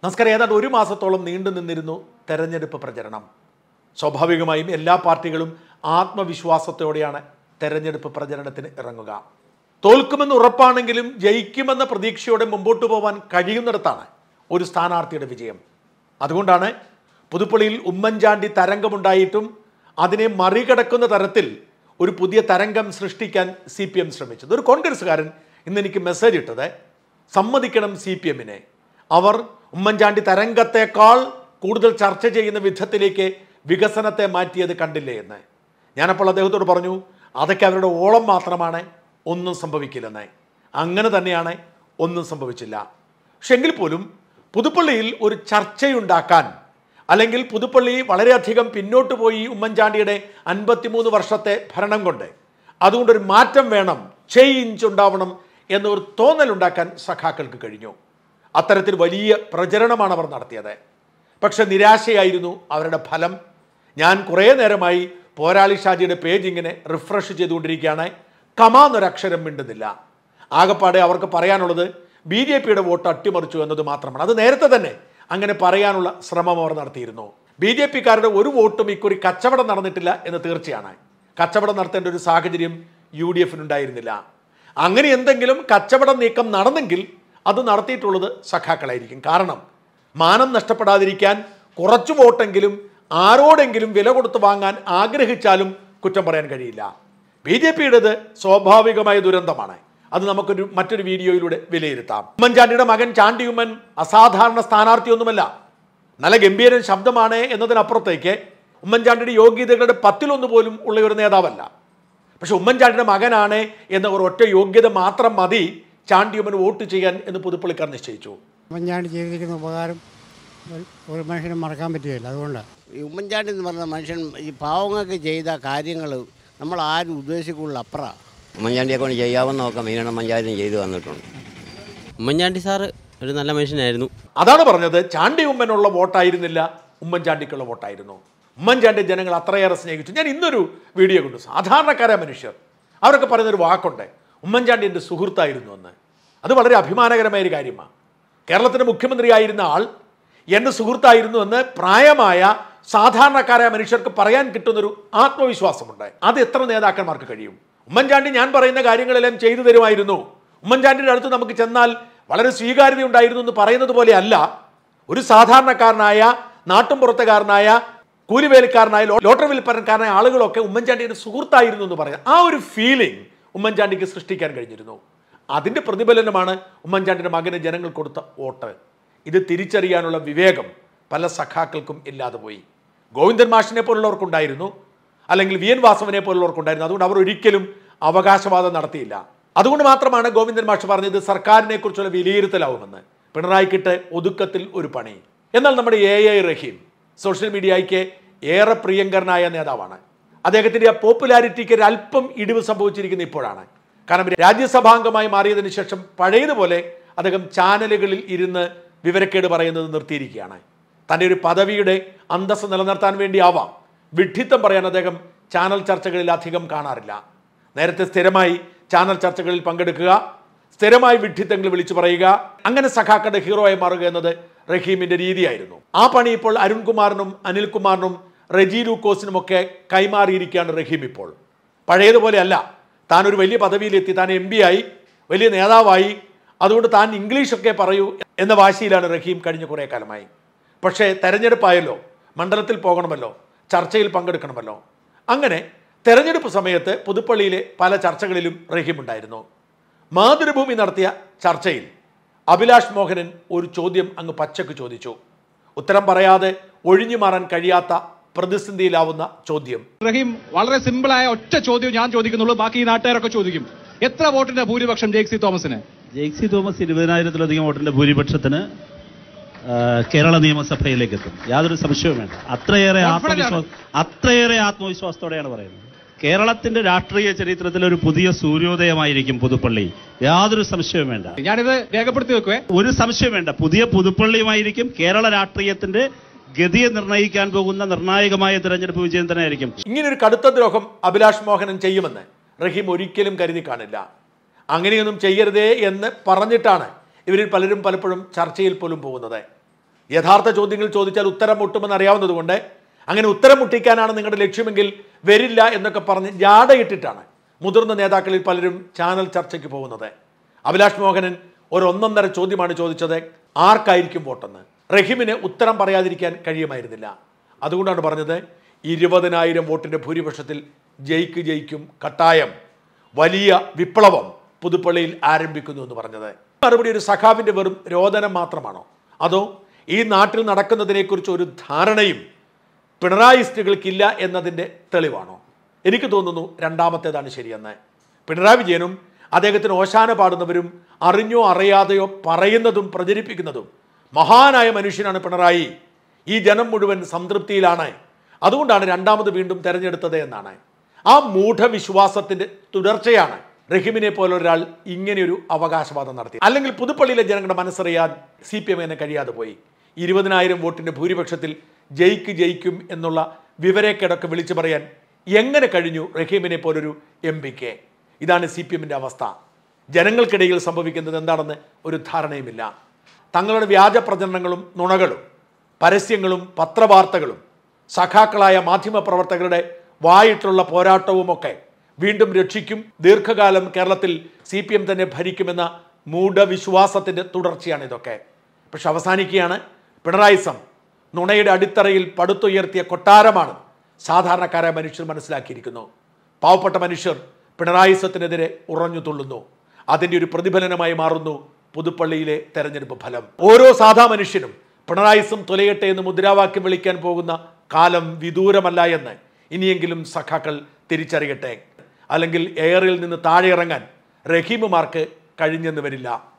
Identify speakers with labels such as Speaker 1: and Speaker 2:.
Speaker 1: നമസ്കാരം ഏതാണ്ട് ഒരു മാസത്തോളം നീണ്ടു നിന്നിരുന്നു തെരഞ്ഞെടുപ്പ് പ്രചരണം സ്വാഭാവികമായും എല്ലാ പാർട്ടികളും ആത്മവിശ്വാസത്തോടെയാണ് തെരഞ്ഞെടുപ്പ് പ്രചരണത്തിന് ഇറങ്ങുക തോൽക്കുമെന്ന് ഉറപ്പാണെങ്കിലും ജയിക്കുമെന്ന പ്രതീക്ഷയോടെ മുമ്പോട്ട് പോകാൻ കഴിയുന്നിടത്താണ് ഒരു സ്ഥാനാർത്ഥിയുടെ വിജയം അതുകൊണ്ടാണ് പുതുപ്പള്ളിയിൽ ഉമ്മൻചാണ്ടി തരംഗമുണ്ടായിട്ടും അതിനെ മറികടക്കുന്ന തരത്തിൽ ഒരു പുതിയ തരംഗം സൃഷ്ടിക്കാൻ സി പി എം ശ്രമിച്ചത് ഒരു കോൺഗ്രസ്സുകാരൻ ഇന്ന് എനിക്ക് മെസ്സേജ് ഇട്ടത് സമ്മതിക്കണം സി പി എമ്മിനെ അവർ ഉമ്മൻചാണ്ടി തരംഗത്തെക്കാൾ കൂടുതൽ ചർച്ച ചെയ്യുന്ന വിധത്തിലേക്ക് വികസനത്തെ മാറ്റിയത് കണ്ടില്ലേ എന്ന് ഞാനപ്പോൾ അദ്ദേഹത്തോട് പറഞ്ഞു അതൊക്കെ അവരുടെ ഓളം മാത്രമാണ് ഒന്നും സംഭവിക്കില്ലെന്ന് അങ്ങനെ തന്നെയാണ് ഒന്നും സംഭവിച്ചില്ല പക്ഷെ എങ്കിൽ പോലും പുതുപ്പള്ളിയിൽ ഒരു ചർച്ചയുണ്ടാക്കാൻ അല്ലെങ്കിൽ പുതുപ്പള്ളി വളരെയധികം പിന്നോട്ട് പോയി ഉമ്മൻചാണ്ടിയുടെ അൻപത്തിമൂന്ന് വർഷത്തെ ഭരണം കൊണ്ട് അതുകൊണ്ടൊരു മാറ്റം വേണം ചേഞ്ച് ഉണ്ടാവണം എന്നൊരു തോന്നലുണ്ടാക്കാൻ സഖാക്കൾക്ക് കഴിഞ്ഞു അത്തരത്തിൽ വലിയ പ്രചരണമാണ് അവർ നടത്തിയത് പക്ഷെ നിരാശയായിരുന്നു അവരുടെ ഫലം ഞാൻ കുറേ നേരമായി പോരാളി ഷാജിയുടെ പേജ് ഇങ്ങനെ റിഫ്രഷ് ചെയ്തുകൊണ്ടിരിക്കുകയാണ് കമാന്നൊരക്ഷരം മിണ്ടുന്നില്ല ആകപ്പാടെ അവർക്ക് പറയാനുള്ളത് ബി ജെ പിയുടെ വോട്ട് അട്ടിമറിച്ചു എന്നത് മാത്രമാണ് അത് നേരത്തെ തന്നെ അങ്ങനെ പറയാനുള്ള ശ്രമം അവർ നടത്തിയിരുന്നു ബി ജെ പിക്കാരുടെ ഒരു വോട്ടും ഇക്കുറി കച്ചവടം നടന്നിട്ടില്ല എന്ന് തീർച്ചയാണ് കച്ചവടം നടത്തേണ്ട ഒരു സാഹചര്യം യു ഡി എഫിനുണ്ടായിരുന്നില്ല അങ്ങനെ എന്തെങ്കിലും കച്ചവട നീക്കം നടന്നെങ്കിൽ അത് നടത്തിയിട്ടുള്ളത് സഖാക്കളായിരിക്കും കാരണം മാനം നഷ്ടപ്പെടാതിരിക്കാൻ കുറച്ച് വോട്ടെങ്കിലും ആരോടെങ്കിലും വില കൊടുത്ത് വാങ്ങാൻ ആഗ്രഹിച്ചാലും കുറ്റം പറയാൻ കഴിയില്ല ബി ജെ പിയുടേത് സ്വാഭാവികമായ ദുരന്തമാണ് അത് നമുക്കൊരു മറ്റൊരു വീഡിയോയിലൂടെ വിലയിരുത്താം ഉമ്മൻചാണ്ടിയുടെ മകൻ ചാണ്ടിയുമ്മൻ അസാധാരണ സ്ഥാനാർത്ഥിയൊന്നുമല്ല നല്ല ഗംഭീരൻ ശബ്ദമാണ് എന്നതിനപ്പുറത്തേക്ക് ഉമ്മൻചാണ്ടിയുടെ യോഗ്യതകളുടെ പത്തിലൊന്ന് പോലും ഉള്ള ഒരു നേതാവല്ല പക്ഷെ ഉമ്മൻചാണ്ടിയുടെ മകനാണ് എന്ന ഒരു ഒറ്റ യോഗ്യത മാത്രം മതി ചാണ്ടിയുമ്മൻ വോട്ട് ചെയ്യാൻ എന്ന് പുതുപ്പള്ളിക്കാർ നിശ്ചയിച്ചു
Speaker 2: ഉമ്മൻചാണ്ടി ചെയ്തിരിക്കുന്ന ഉപകാരം ഒരു- ഒരു മനുഷ്യനും മറക്കാൻ പറ്റുകയില്ല അതുകൊണ്ടാണ്
Speaker 3: ഈ ഉമ്മൻചാണ്ടി എന്ന് പറഞ്ഞ മനുഷ്യൻ ഈ പാവങ്ങൾക്ക് ചെയ്ത കാര്യങ്ങൾ നമ്മൾ ആരും ഉദ്ദേശിക്കുള്ള അപ്പുറ
Speaker 4: ഉമ്മൻചാണ്ടിയെ കൊണ്ട് ചെയ്യാവുന്ന ഒക്കെ മീനണം പഞ്ചായത്തിന് ചെയ്തു വന്നിട്ടുണ്ട്
Speaker 5: ഉമ്മൻചാണ്ടി സാറ് ഒരു നല്ല മനുഷ്യനായിരുന്നു
Speaker 1: അതാണ് പറഞ്ഞത് ചാണ്ടി ഉമ്മനുള്ള വോട്ടായിരുന്നില്ല ഉമ്മൻചാണ്ടിക്കുള്ള വോട്ടായിരുന്നു ഉമ്മൻചാണ്ടി ജനങ്ങൾ അത്രയേറെ സ്നേഹിച്ചു ഞാൻ ഇന്നൊരു വീഡിയോ കണ്ടു സാധാരണക്കാരായ മനുഷ്യർ അവരൊക്കെ പറയുന്നൊരു വാക്കുണ്ട് ഉമ്മൻചാണ്ടി എൻ്റെ സുഹൃത്തായിരുന്നു എന്ന് അത് വളരെ അഭിമാനകരമായ ഒരു കാര്യമാണ് കേരളത്തിൻ്റെ മുഖ്യമന്ത്രിയായിരുന്ന ആൾ എൻ്റെ സുഹൃത്തായിരുന്നു എന്ന് പ്രായമായ സാധാരണക്കാരായ മനുഷ്യർക്ക് പറയാൻ കിട്ടുന്നൊരു ആത്മവിശ്വാസമുണ്ട് അത് എത്ര നേതാക്കന്മാർക്ക് കഴിയും ഉമ്മൻചാണ്ടി ഞാൻ പറയുന്ന കാര്യങ്ങളെല്ലാം ചെയ്തു തരുമായിരുന്നു ഉമ്മൻചാണ്ടിയുടെ അടുത്ത് നമുക്ക് ചെന്നാൽ വളരെ സ്വീകാര്യത ഉണ്ടായിരുന്നു എന്ന് പറയുന്നത് പോലെയല്ല ഒരു സാധാരണക്കാരനായ നാട്ടുംപുറത്തുകാരനായ കൂലിവേലക്കാരനായ ലോ- ലോട്ടറി വിൽപ്പനക്കാരനായ ആളുകളൊക്കെ ഉമ്മൻചാണ്ടിയുടെ സുഹൃത്തായിരുന്നു എന്ന് പറയാം ആ ഒരു ഫീലിംഗ് ഉമ്മൻചാണ്ടിക്ക് സൃഷ്ടിക്കാൻ കഴിഞ്ഞിരുന്നു അതിൻ്റെ പ്രതിഫലനമാണ് ഉമ്മൻചാണ്ടിയുടെ മകന് ജനങ്ങൾ കൊടുത്ത വോട്ട് ഇത് തിരിച്ചറിയാനുള്ള വിവേകം പല സഖാക്കൾക്കും ഇല്ലാതെ പോയി ഗോവിന്ദൻ മാഷിനെ പോലുള്ളവർക്കുണ്ടായിരുന്നു അല്ലെങ്കിൽ വി എൻ വാസവനെ പോലുള്ളവർക്കുണ്ടായിരുന്നു അതുകൊണ്ട് അവർ ഒരിക്കലും അവകാശവാദം നടത്തിയില്ല അതുകൊണ്ട് മാത്രമാണ് ഗോവിന്ദൻ മാഷ് പറഞ്ഞത് സർക്കാരിനെ കുറിച്ചുള്ള വിലയിരുത്തലാവുമെന്ന് പിണറായിക്കിട്ട് ഒതുക്കത്തിൽ ഒരു പണി എന്നാൽ നമ്മുടെ എ ഐ റഹീം സോഷ്യൽ മീഡിയയ്ക്ക് ഏറെ പ്രിയങ്കരനായ നേതാവാണ് അദ്ദേഹത്തിന്റെ ആ പോപ്പുലാരിറ്റിക്ക് ഒരു അല്പം ഇടിവ് സംഭവിച്ചിരിക്കുന്ന ഇപ്പോഴാണ് കാരണം രാജ്യസഭാംഗമായി മാറിയതിനു ശേഷം പഴയതുപോലെ അദ്ദേഹം ചാനലുകളിൽ ഇരുന്ന് വിവരക്കേട് പറയുന്നത് നിർത്തിയിരിക്കുകയാണ് തൻ്റെ ഒരു പദവിയുടെ അന്തസ്സ് നിലനിർത്താൻ വേണ്ടിയാവാം വിഡ്ഢിത്തം പറയാൻ അദ്ദേഹം ചാനൽ ചർച്ചകളിൽ അധികം കാണാറില്ല നേരത്തെ സ്ഥിരമായി ചാനൽ ചർച്ചകളിൽ പങ്കെടുക്കുക സ്ഥിരമായി വിഡ്ഢിത്തങ്ങൾ വിളിച്ചു പറയുക അങ്ങനെ സഖാക്കളുടെ ഹീറോയായി മാറുക എന്നത് റഹീമിന്റെ രീതിയായിരുന്നു ആ പണി ഇപ്പോൾ അരുൺകുമാറിനും അനിൽകുമാറിനും റെജി ലൂക്കോസിനുമൊക്കെ കൈമാറിയിരിക്കുകയാണ് റഹീം ഇപ്പോൾ പഴയതുപോലെയല്ല താൻ ഒരു വലിയ പദവിയിലെത്തി താൻ എം പി ആയി വലിയ നേതാവായി അതുകൊണ്ട് താൻ ഇംഗ്ലീഷൊക്കെ പറയൂ എന്ന വാശിയിലാണ് റഹീം കഴിഞ്ഞ കുറേ കാലമായി പക്ഷേ തെരഞ്ഞെടുപ്പായല്ലോ മണ്ഡലത്തിൽ പോകണമല്ലോ ചർച്ചയിൽ പങ്കെടുക്കണമല്ലോ അങ്ങനെ തെരഞ്ഞെടുപ്പ് സമയത്ത് പുതുപ്പള്ളിയിലെ പല ചർച്ചകളിലും റഹീം ഉണ്ടായിരുന്നു മാതൃഭൂമി നടത്തിയ ചർച്ചയിൽ അഭിലാഷ് മോഹനൻ ഒരു ചോദ്യം അങ്ങ് പച്ചക്ക് ചോദിച്ചു ഉത്തരം പറയാതെ ഒഴിഞ്ഞു മാറാൻ കഴിയാത്ത പ്രതിസന്ധിയിലാവുന്ന ചോദ്യം
Speaker 6: റഹീം വളരെ സിമ്പിളായ ഒറ്റ ചോദ്യം ഞാൻ ചോദിക്കുന്നുള്ളൂ ബാക്കി ഈ നാട്ടുകാരൊക്കെ ചോദിക്കും എത്ര വോട്ടിന്റെ ഭൂരിപക്ഷം ജേക്സി തോമസിന്
Speaker 7: ജെയ്സി തോമസ് ഇരുപതിനായിരത്തിലധികം വോട്ടിന്റെ ഭൂരിപക്ഷത്തിന് ആ, കേരള നിയമസഭയിലേക്ക് എത്തും യാതൊരു സംശയവും വേണ്ട അത്രയേറെ
Speaker 6: Confident ആണ്.
Speaker 7: ആത്മവിശ്വാസം അത്രയേറെ ആത്മവിശ്വാസത്തോടെയാണ് പറയുന്നത് കേരളത്തിന്റെ രാഷ്ട്രീയ ചരിത്രത്തിൽ ഒരു പുതിയ സൂര്യോദയമായിരിക്കും പുതുപ്പള്ളി യാതൊരു സംശയവും വേണ്ട
Speaker 6: ഞാനിത് രേഖപ്പെടുത്തി വെക്കുവേ
Speaker 7: ഒരു സംശയം വേണ്ട പുതിയ പുതുപ്പള്ളിയുമായിരിക്കും കേരള രാഷ്ട്രീയത്തിന്റെ ഗതിയെ നിർണ്ണയിക്കാൻ പോകുന്ന നിർണായകമായ തെരഞ്ഞെടുപ്പ് വിജയം തന്നെ ആയിരിക്കും
Speaker 1: ഇങ്ങനൊരു കടുത്ത ദ്രോഹം അഭിലാഷ് മോഹനൻ ചെയ്യുമെന്ന് റഹീം ഒരിക്കലും കരുതി കാണില്ല അങ്ങനെയൊന്നും ചെയ്യരുതേ എന്ന് പറഞ്ഞിട്ടാണ് ഇവരിൽ പലരും പലപ്പോഴും ചർച്ചയിൽ പോലും പോകുന്നത് യഥാർത്ഥ ചോദ്യങ്ങൾ ചോദിച്ചാൽ ഉത്തരം മുട്ടുമെന്ന് അറിയാവുന്നതുകൊണ്ട് അങ്ങനെ ഉത്തരം മുട്ടിക്കാനാണ് നിങ്ങളുടെ ലക്ഷ്യമെങ്കിൽ വരില്ല എന്നൊക്കെ പറഞ്ഞ് ജാടയിട്ടിട്ടാണ് മുതിർന്ന നേതാക്കളിൽ പലരും ചാനൽ ചർച്ചയ്ക്ക് പോകുന്നത് അഭിലാഷ് മോഹനൻ ഒരു ഒന്നൊന്നര ചോദ്യമാണ് ചോദിച്ചത് ആർക്കായിരിക്കും വോട്ടെന്ന് റഹീമിന് ഉത്തരം പറയാതിരിക്കാൻ കഴിയുമായിരുന്നില്ല അതുകൊണ്ടാണ് പറഞ്ഞത് ഇരുപതിനായിരം വോട്ടിൻ്റെ ഭൂരിപക്ഷത്തിൽ ജയിക്ക് ജയിക്കും കട്ടായം വലിയ വിപ്ലവം പുതുപ്പള്ളിയിൽ ആരംഭിക്കുന്നു എന്ന് പറഞ്ഞത് മറുപടി ഒരു സഖാവിൻ്റെ വെറും രോദനം മാത്രമാണോ അതോ ഈ നാട്ടിൽ നടക്കുന്നതിനെക്കുറിച്ച് ഒരു ധാരണയും പിണറായിസ്റ്റുകൾക്കില്ല എന്നതിൻ്റെ തെളിവാണോ എനിക്ക് തോന്നുന്നു രണ്ടാമത്തേതാണ് ശരിയെന്ന് പിണറായി വിജയനും അദ്ദേഹത്തിന് ഓശാന പാടുന്നവരും അറിഞ്ഞോ അറിയാതെയോ പറയുന്നതും പ്രചരിപ്പിക്കുന്നതും മഹാനായ മനുഷ്യനാണ് പിണറായി ഈ ജനം മുഴുവൻ സംതൃപ്തിയിലാണ് അതുകൊണ്ടാണ് രണ്ടാമത് വീണ്ടും തെരഞ്ഞെടുത്തത് എന്നാണ് ആ മൂഢവിശ്വാസത്തിന്റെ തുടർച്ചയാണ് റഹീമിനെ പോലെ ഒരാൾ ഇങ്ങനെയൊരു അവകാശവാദം നടത്തി അല്ലെങ്കിൽ പുതുപ്പള്ളിയിലെ ജനങ്ങളുടെ മനസ്സറിയാൻ സി പി എമ്മിന് കഴിയാതെ പോയി ഇരുപതിനായിരം വോട്ടിന്റെ ഭൂരിപക്ഷത്തിൽ ജയിക്ക് ജയിക്കും എന്നുള്ള വിവരക്കേടൊക്കെ വിളിച്ചു പറയാൻ എങ്ങനെ കഴിഞ്ഞു റഹീമിനെ പോലൊരു എം പിക്ക് ഇതാണ് സി പി എമ്മിൻ്റെ അവസ്ഥ ജനങ്ങൾക്കിടയിൽ സംഭവിക്കുന്നത് എന്താണെന്ന് ഒരു ധാരണയുമില്ല തങ്ങളുടെ വ്യാജ പ്രചരണങ്ങളും നുണകളും പരസ്യങ്ങളും പത്രവാർത്തകളും സഖാക്കളായ മാധ്യമപ്രവർത്തകരുടെ വായിട്ടുള്ള പോരാട്ടവുമൊക്കെ വീണ്ടും രക്ഷിക്കും ദീർഘകാലം കേരളത്തിൽ സി പി എം തന്നെ ഭരിക്കുമെന്ന മൂഢവിശ്വാസത്തിൻ്റെ തുടർച്ചയാണ് ഇതൊക്കെ പക്ഷെ അവസാനിക്കുകയാണ് പിണറായിസം നുണയുടെ അടിത്തറയിൽ പടുത്തുയർത്തിയ കൊട്ടാരമാണ് സാധാരണക്കാരായ മനുഷ്യർ മനസ്സിലാക്കിയിരിക്കുന്നു പാവപ്പെട്ട മനുഷ്യർ പിണറായിസത്തിനെതിരെ ഉറഞ്ഞു തുള്ളുന്നു അതിൻ്റെ ഒരു പ്രതിഫലനമായി മാറുന്നു പുതുപ്പള്ളിയിലെ തെരഞ്ഞെടുപ്പ് ഫലം ഓരോ സാധാ മനുഷ്യനും പിണറായിസം തുലയട്ടെ എന്ന് മുദ്രാവാക്യം വിളിക്കാൻ പോകുന്ന കാലം വിദൂരമല്ല എന്ന് ഇനിയെങ്കിലും സഖാക്കൾ തിരിച്ചറിയട്ടെ അല്ലെങ്കിൽ എയറിൽ നിന്ന് താഴെ ഇറങ്ങാൻ റഹീമുമാർക്ക് കഴിഞ്ഞെന്ന് വരില്ല